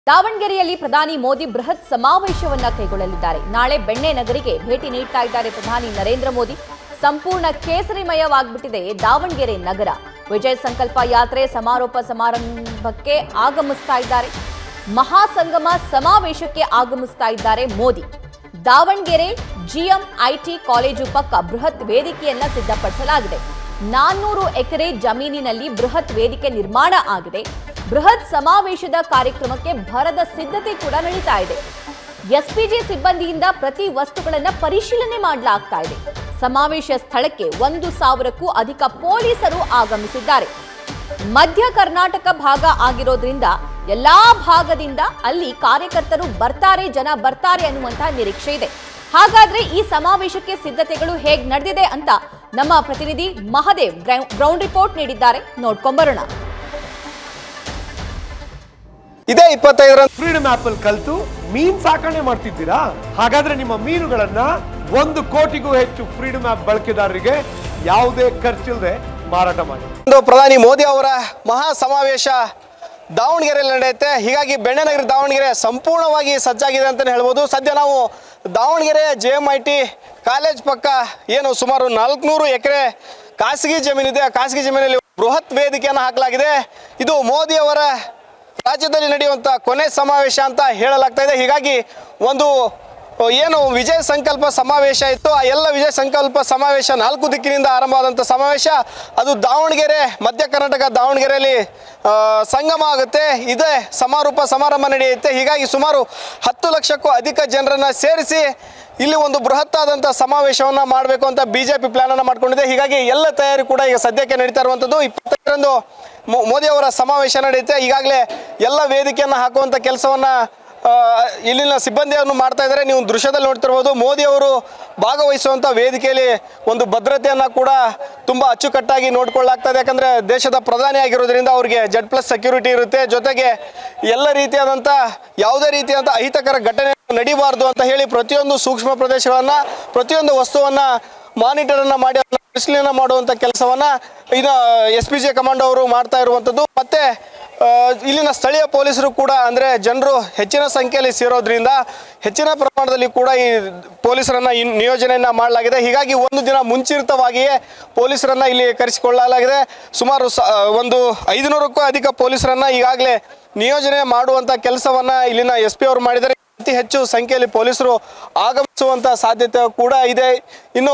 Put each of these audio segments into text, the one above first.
ದಾವಣಗೆರೆಯಲ್ಲಿ ಪ್ರಧಾನಿ ಮೋದಿ ಬೃಹತ್ ಸಮಾವೇಶವನ್ನ ಕೈಗೊಳ್ಳಲಿದ್ದಾರೆ ನಾಳೆ ಬೆಣ್ಣೆ ನಗರಿಗೆ ಭೇಟಿ ನೀಡ್ತಾ ಇದ್ದಾರೆ ಪ್ರಧಾನಿ ನರೇಂದ್ರ ಮೋದಿ ಸಂಪೂರ್ಣ ಕೇಸರಿಮಯವಾಗ್ಬಿಟ್ಟಿದೆ ದಾವಣಗೆರೆ ನಗರ ವಿಜಯ ಸಂಕಲ್ಪ ಯಾತ್ರೆ ಸಮಾರೋಪ ಸಮಾರಂಭಕ್ಕೆ ಆಗಮಿಸ್ತಾ ಇದ್ದಾರೆ ಮಹಾಸಂಗಮ ಸಮಾವೇಶಕ್ಕೆ ಆಗಮಿಸ್ತಾ ಇದ್ದಾರೆ Modi Davanagere GM IT college ಪಕ್ಕ ಬೃಹತ್ ವೇದಿಕೆಯನ್ನ ಸಿದ್ಧಪಡಿಸಲಾಗಿದೆ ನಾನ್ನೂರು ಎಕರೆ ಜಮೀನಿನಲ್ಲಿ ಬೃಹತ್ ವೇದಿಕೆ ನಿರ್ಮಾಣ ಆಗಿದೆ ಬೃಹತ್ ಸಮಾವೇಶದ ಕಾರ್ಯಕ್ರಮಕ್ಕೆ ಭರದ ಸಿದ್ಧತೆ ಕೂಡ ನಡೀತಾ ಇದೆ ಎಸ್ಪಿಜಿ ಸಿಬ್ಬಂದಿಯಿಂದ ಪ್ರತಿ ವಸ್ತುಗಳನ್ನ ಪರಿಶೀಲನೆ ಮಾಡಲಾಗ್ತಾ ಇದೆ ಸಮಾವೇಶ ಸ್ಥಳಕ್ಕೆ ಒಂದು ಸಾವಿರಕ್ಕೂ ಅಧಿಕ ಪೊಲೀಸರು ಆಗಮಿಸಿದ್ದಾರೆ ಮಧ್ಯ ಕರ್ನಾಟಕ ಭಾಗ ಆಗಿರೋದ್ರಿಂದ ಎಲ್ಲಾ ಭಾಗದಿಂದ ಅಲ್ಲಿ ಕಾರ್ಯಕರ್ತರು ಬರ್ತಾರೆ ಜನ ಬರ್ತಾರೆ ಅನ್ನುವಂತಹ ನಿರೀಕ್ಷೆ ಇದೆ ಹಾಗಾದ್ರೆ ಈ ಸಮಾವೇಶಕ್ಕೆ ಸಿದ್ಧತೆಗಳು ಹೇಗ್ ನಡೆದಿದೆ ಅಂತ ನಮ್ಮ ಪ್ರತಿನಿಧಿ ಮಹದೇವ್ ಗ್ರೌ- ಗ್ರೌಂಡ್ ರಿಪೋರ್ಟ್ ನೀಡಿದ್ದಾರೆ ನೋಡ್ಕೊಂಬರೋಣ ಇದೇ ಇಪ್ಪತ್ತೈದರ ಫ್ರೀಡಮ್ ಆಪ್ ಅಲ್ಲಿ ಕಲ್ತು ಮೀನ್ ಸಾಕಣೆ ಮಾಡ್ತಿದ್ದೀರಾ ಹಾಗಾದ್ರೆ ನಿಮ್ಮ ಮೀನುಗಳನ್ನ ಒಂದು ಕೋಟಿಗೂ ಹೆಚ್ಚು ಫ್ರೀಡಮ್ ಆಪ್ ಬಳಕೆದಾರರಿಗೆ ಯಾವುದೇ ಖರ್ಚಿಲ್ಲದೆ ಮಾರಾಟ ಮಾಡಿ ಒಂದು ಪ್ರಧಾನಿ ಮೋದಿ ಅವರ ಮಹಾ ಸಮಾವೇಶ ದಾವಣಗೆರೆಯಲ್ಲಿ ನಡೆಯುತ್ತೆ ಹೀಗಾಗಿ ಬೆಣ್ಣೆನಗರಿ ದಾವಣಗೆರೆ ಸಂಪೂರ್ಣವಾಗಿ ಸಜ್ಜಾಗಿದೆ ಅಂತಲೇ ಹೇಳ್ಬೋದು ಸದ್ಯ ನಾವು Davanagere J M I T college ಪಕ್ಕ ಏನು ಸುಮಾರು ನಾಲ್ಕುನೂರು ಎಕರೆ ಖಾಸಗಿ ಜಮೀನಿದೆ ಆ ಖಾಸಗಿ ಜಮೀನಲ್ಲಿ ಬೃಹತ್ ವೇದಿಕೆಯನ್ನು ಹಾಕಲಾಗಿದೆ ಇದು ಮೋದಿ ಅವರ ರಾಜ್ಯದಲ್ಲಿ ನಡೆಯುವಂಥ ಕೊನೆ ಸಮಾವೇಶ ಅಂತ ಹೇಳಲಾಗ್ತಾ ಇದೆ ಹೀಗಾಗಿ ಒಂದು ಏನು ವಿಜಯ ಸಂಕಲ್ಪ ಸಮಾವೇಶ ಇತ್ತು ಆ ಎಲ್ಲ ವಿಜಯ ಸಂಕಲ್ಪ ಸಮಾವೇಶ ನಾಲ್ಕು ದಿಕ್ಕಿನಿಂದ ಆರಂಭವಾದಂಥ ಸಮಾವೇಶ ಅದು ದಾವಣಗೆರೆ ಮಧ್ಯ ಕರ್ನಾಟಕ ದಾವಣಗೆರೆಯಲ್ಲಿ ಆ, ಸಂಗಮ ಆಗುತ್ತೆ ಇದೇ ಸಮಾರೋಪ ಸಮಾರಂಭ ನಡೆಯುತ್ತೆ ಹೀಗಾಗಿ ಸುಮಾರು ಹತ್ತು ಲಕ್ಷಕ್ಕೂ ಅಧಿಕ ಜನರನ್ನು ಸೇರಿಸಿ ಇಲ್ಲಿ ಒಂದು ಬೃಹತ್ತಾದಂಥ ಸಮಾವೇಶವನ್ನು ಮಾಡಬೇಕು ಅಂತ ಬಿ ಜೆ ಪಿ ಪ್ಲ್ಯಾನನ್ನು ಮಾಡ್ಕೊಂಡಿದೆ ಹೀಗಾಗಿ ಎಲ್ಲ ತಯಾರಿ ಕೂಡ ಈಗ ಸದ್ಯಕ್ಕೆ ನಡೀತಾ ಇರುವಂಥದ್ದು ಇಪ್ಪತ್ತೈದರಂದು ಮೋ- ಮೋದಿ ಅವರ ಸಮಾವೇಶ ನಡೆಯುತ್ತೆ ಈಗಾಗಲೇ ಎಲ್ಲ ವೇದಿಕೆಯನ್ನು ಹಾಕುವಂಥ ಕೆಲಸವನ್ನು ಆ, ಇಲ್ಲಿನ ಸಿಬ್ಬಂದಿಯನ್ನು ಮಾಡ್ತಾ ಇದ್ದಾರೆ ನೀವು ದೃಶ್ಯದಲ್ಲಿ ನೋಡ್ತಿರ್ಬೋದು ಮೋದಿ ಅವರು ಭಾಗವಹಿಸುವಂಥ ವೇದಿಕೆಯಲ್ಲಿ ಒಂದು ಭದ್ರತೆಯನ್ನು ಕೂಡ ತುಂಬ ಅಚ್ಚುಕಟ್ಟಾಗಿ ನೋಡ್ಕೊಳ್ಳಾಗ್ತಾ ಇದೆ ಯಾಕಂದರೆ ದೇಶದ ಪ್ರಧಾನಿ ಆಗಿರೋದ್ರಿಂದ ಅವರಿಗೆ ಜೆಡ್ ಪ್ಲಸ್ ಸೆಕ್ಯೂರಿಟಿ ಇರುತ್ತೆ ಜೊತೆಗೆ ಎಲ್ಲ ರೀತಿಯಾದಂಥ ಯಾವುದೇ ರೀತಿಯಾದಂಥ ಅಹಿತಕರ ಘಟನೆ ನಡೀಬಾರ್ದು ಅಂತ ಹೇಳಿ ಪ್ರತಿಯೊಂದು ಸೂಕ್ಷ್ಮ ಪ್ರದೇಶಗಳನ್ನು ಪ್ರತಿಯೊಂದು ವಸ್ತುವನ್ನು ಮಾನಿಟರನ್ನು ಮಾಡಿ ಅದನ್ನ ಪರಿಶೀಲನೆ ಮಾಡುವಂಥ ಕೆಲಸವನ್ನು ಇನ್ನು ಎಸ್ ಪಿ ಜಿ ಕಮಾಂಡೋ ಅವರು ಮಾಡ್ತಾ ಇರುವಂಥದ್ದು ಮತ್ತು ಆ, ಇಲ್ಲಿನ ಸ್ಥಳೀಯ ಪೊಲೀಸರು ಕೂಡ ಅಂದರೆ ಜನರು ಹೆಚ್ಚಿನ ಸಂಖ್ಯೆಯಲ್ಲಿ ಸೇರೋದ್ರಿಂದ ಹೆಚ್ಚಿನ ಪ್ರಮಾಣದಲ್ಲಿ ಕೂಡ ಈ ಪೊಲೀಸರನ್ನ ಇನ್ ನಿಯೋಜನೆಯನ್ನ ಮಾಡಲಾಗಿದೆ ಹೀಗಾಗಿ ಒಂದು ದಿನ ಮುಂಚಿತವಾಗಿಯೇ ಪೊಲೀಸರನ್ನ ಇಲ್ಲಿ ಕರೆಸಿಕೊಳ್ಳಲಾಗಿದೆ ಸುಮಾರು ಸ ಒಂದು ಐದುನೂರಕ್ಕೂ ಅಧಿಕ ಪೊಲೀಸರನ್ನ ಈಗಾಗಲೇ ನಿಯೋಜನೆ ಮಾಡುವಂಥ ಕೆಲಸವನ್ನ ಇಲ್ಲಿನ ಎಸ್ ಪಿ ಅವರು ಮಾಡಿದ್ದಾರೆ ಅತಿ ಹೆಚ್ಚು ಸಂಖ್ಯೆಯಲ್ಲಿ ಪೊಲೀಸರು ಆಗಮಿಸುವಂಥ ಸಾಧ್ಯತೆ ಕೂಡ ಇದೆ ಇನ್ನು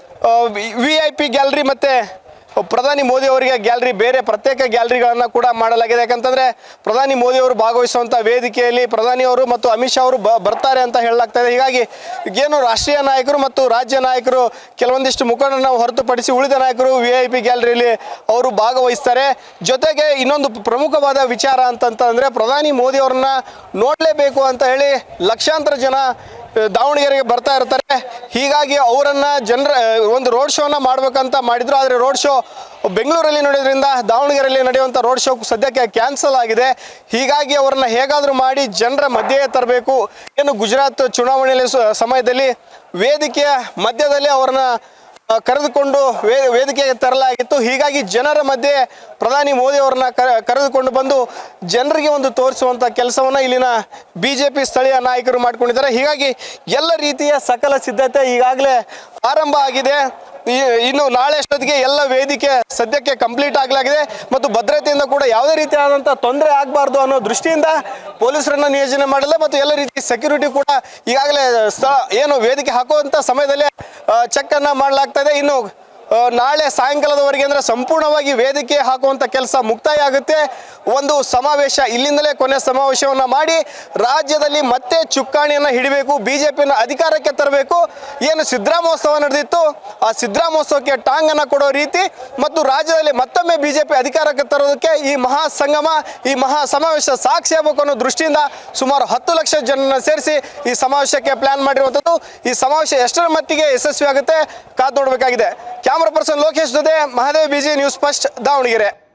ವಿ ಐ ಪಿ ಗ್ಯಾಲರಿ ಮತ್ತು ಪ್ರಧಾನಿ ಮೋದಿ ಅವರಿಗೆ ಗ್ಯಾಲರಿ ಬೇರೆ ಪ್ರತ್ಯೇಕ ಗ್ಯಾಲರಿಗಳನ್ನು ಕೂಡ ಮಾಡಲಾಗಿದೆ ಯಾಕಂತಂದರೆ ಪ್ರಧಾನಿ ಮೋದಿ ಅವರು ಭಾಗವಹಿಸುವಂಥ ವೇದಿಕೆಯಲ್ಲಿ ಪ್ರಧಾನಿ ಅವರು ಮತ್ತು ಅಮಿತ್ ಶಾ ಅವರು ಬ ಬರ್ತಾರೆ ಅಂತ ಹೇಳಲಾಗ್ತಾ ಇದೆ ಹೀಗಾಗಿ ಏನು ರಾಷ್ಟ್ರೀಯ ನಾಯಕರು ಮತ್ತು ರಾಜ್ಯ ನಾಯಕರು ಕೆಲವೊಂದಿಷ್ಟು ಮುಖಂಡರನ್ನ ಹೊರತುಪಡಿಸಿ ಉಳಿದ ನಾಯಕರು ವಿ ಐ ಪಿ ಗ್ಯಾಲರಿಯಲ್ಲಿ ಅವರು ಭಾಗವಹಿಸ್ತಾರೆ ಜೊತೆಗೆ ಇನ್ನೊಂದು ಪ್ರಮುಖವಾದ ವಿಚಾರ ಅಂತಂತಂದರೆ ಪ್ರಧಾನಿ ಮೋದಿ ಅವರನ್ನ ನೋಡಲೇಬೇಕು ಅಂತ ಹೇಳಿ ಲಕ್ಷಾಂತರ ಜನ ಆ, ದಾವಣಗೆರೆಗೆ ಬರ್ತಾ ಇರ್ತಾರೆ ಹೀಗಾಗಿ ಅವರನ್ನ ಜನರ ಒಂದು ರೋಡ್ ಶೋನ ಮಾಡ್ಬೇಕಂತ ಮಾಡಿದ್ರು ಆದರೆ ರೋಡ್ ಶೋ ಬೆಂಗಳೂರಲ್ಲಿ ನಡೆಯೋದ್ರಿಂದ ದಾವಣಗೆರೆಯಲ್ಲಿ ನಡೆಯುವಂಥ ರೋಡ್ ಶೋ ಸದ್ಯಕ್ಕೆ ಕ್ಯಾನ್ಸಲ್ ಆಗಿದೆ ಹೀಗಾಗಿ ಅವರನ್ನ ಹೇಗಾದರೂ ಮಾಡಿ ಜನರ ಮಧ್ಯೆ ತರಬೇಕು ಏನು ಗುಜರಾತ್ ಚುನಾವಣೆಯಲ್ಲಿ ಸ- ಸಮಯದಲ್ಲಿ ವೇದಿಕೆಯ ಮಧ್ಯದಲ್ಲಿ ಅವರನ್ನ ಆ, ಕರೆದುಕೊಂಡು ವೇ ವೇದಿಕೆಗೆ ತರಲಾಗಿತ್ತು ಹೀಗಾಗಿ ಜನರ ಮಧ್ಯೆ ಪ್ರಧಾನಿ ಮೋದಿ ಅವರನ್ನ ಕ- ಕರೆದುಕೊಂಡು ಬಂದು ಜನರಿಗೆ ಒಂದು ತೋರಿಸುವಂಥ ಕೆಲಸವನ್ನು ಇಲ್ಲಿನ ಬಿ ಜೆ ಪಿ ಸ್ಥಳೀಯ ನಾಯಕರು ಮಾಡ್ಕೊಂಡಿದ್ದಾರೆ ಹೀಗಾಗಿ ಎಲ್ಲ ರೀತಿಯ ಸಕಲ ಸಿದ್ಧತೆ ಈಗಾಗಲೇ ಆರಂಭ ಆಗಿದೆ ಈ- ಇನ್ನು ನಾಳೆ ಅಷ್ಟೊತ್ತಿಗೆ ಎಲ್ಲ ವೇದಿಕೆ ಸದ್ಯಕ್ಕೆ ಕಂಪ್ಲೀಟ್ ಆಗಲಾಗಿದೆ ಮತ್ತು ಭದ್ರತೆಯಿಂದ ಕೂಡ ಯಾವುದೇ ರೀತಿಯಾದಂಥ ತೊಂದರೆ ಆಗಬಾರ್ದು ಅನ್ನೋ ದೃಷ್ಟಿಯಿಂದ ಪೊಲೀಸರನ್ನ ನಿಯೋಜನೆ ಮಾಡಲ್ಲ ಮತ್ತು ಎಲ್ಲ ರೀತಿ ಸೆಕ್ಯೂರಿಟಿ ಕೂಡ ಈಗಾಗಲೇ ಸ್ಥಳ ಏನು ವೇದಿಕೆ ಹಾಕುವಂಥ ಸಮಯದಲ್ಲೇ ಚೆಕ್ ಅನ್ನ ಮಾಡಲಾಗ್ತಾ ಇದೆ ಇನ್ನು ಆ, ನಾಳೆ ಸಾಯಂಕಾಲದವರೆಗೆ ಅಂದರೆ ಸಂಪೂರ್ಣವಾಗಿ ವೇದಿಕೆ ಹಾಕುವಂಥ ಕೆಲಸ ಮುಕ್ತಾಯ ಆಗುತ್ತೆ ಒಂದು ಸಮಾವೇಶ ಇಲ್ಲಿಂದಲೇ ಕೊನೆ ಸಮಾವೇಶವನ್ನು ಮಾಡಿ ರಾಜ್ಯದಲ್ಲಿ ಮತ್ತೆ ಚುಕ್ಕಾಣಿಯನ್ನು ಹಿಡಿಬೇಕು ಬಿ ಜೆ ಪಿಯನ್ನು ಅಧಿಕಾರಕ್ಕೆ ತರಬೇಕು ಏನು ಸಿದ್ದರಾಮೋತ್ಸವ ನಡೆದಿತ್ತು ಆ ಸಿದ್ದರಾಮೋತ್ಸವಕ್ಕೆ ಟಾಂಗನ್ನು ಕೊಡೋ ರೀತಿ ಮತ್ತು ರಾಜ್ಯದಲ್ಲಿ ಮತ್ತೊಮ್ಮೆ ಬಿ ಜೆ ಪಿ ಅಧಿಕಾರಕ್ಕೆ ತರೋದಕ್ಕೆ ಈ ಮಹಾ ಸಂಗಮ ಈ ಮಹಾ ಸಮಾವೇಶ ಸಾಕ್ಷಿ ಆಗಬೇಕು ಅನ್ನೋ ದೃಷ್ಟಿಯಿಂದ ಸುಮಾರು ಹತ್ತು ಲಕ್ಷ ಜನರನ್ನ ಸೇರಿಸಿ ಈ ಸಮಾವೇಶಕ್ಕೆ ಪ್ಲಾನ್ ಮಾಡಿರುವಂಥದ್ದು ಈ ಸಮಾವೇಶ ಎಷ್ಟರ ಮಟ್ಟಿಗೆ ಯಶಸ್ವಿ ಆಗುತ್ತೆ ಕಾದು ನೋಡಬೇಕಾಗಿದೆ ಕ್ಯಾಮ್ರಾ ಪರ್ಸನ್ ಲೋಕೇಶ್ ಜೊತೆ Mahadev BG news first Davanagere